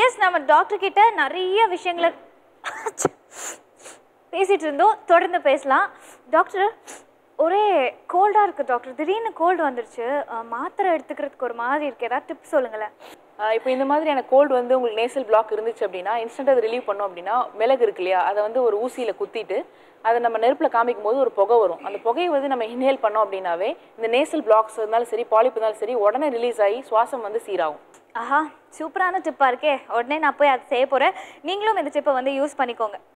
S நம்ம doctor கிட்ட நிறைய விஷயங்களை பேசிட்டு இருந்தோம் தொடர்ந்து பேசலாம் டாக்டர் ஒரே கோல்டாக இருக்குது டாக்டர் திடீர்னு கோல்டு வந்துருச்சு அஹ், மாத்திரை எடுத்துக்கிறதுக்கு ஒரு மாதிரி இருக்கு ஏதாவது டிப்ஸ் சொல்லுங்களேன் இப்போ இந்த மாதிரியான கோல்டு வந்து உங்களுக்கு நேசல் பிளாக் இருந்துச்சு அப்படின்னா இன்ஸ்டன்ட் அதை ரிலீவ் பண்ணோம் அப்படின்னா மிளகு இருக்கு இல்லையா அதை வந்து ஒரு ஊசியில் குத்திட்டு அதை நம்ம நெருப்பில் காமிக்கும் போது ஒரு புகை வரும் அந்த புகையை வந்து நம்ம இன்ஹேல் பண்ணோம் அப்படின்னாவே இந்த நேசல் பிளாக்ஸ் இருந்தாலும் சரி பாலிப் இருந்தாலும் சரி உடனே ரிலீஸ் ஆகி சுவாசம் வந்து சீராகும் ஆஹா சூப்பரான டிப்பாக இருக்கே உடனே நான் போய் அதை செய்ய போகிறேன் நீங்களும் இந்த டிப்பை வந்து யூஸ் பண்ணிக்கோங்க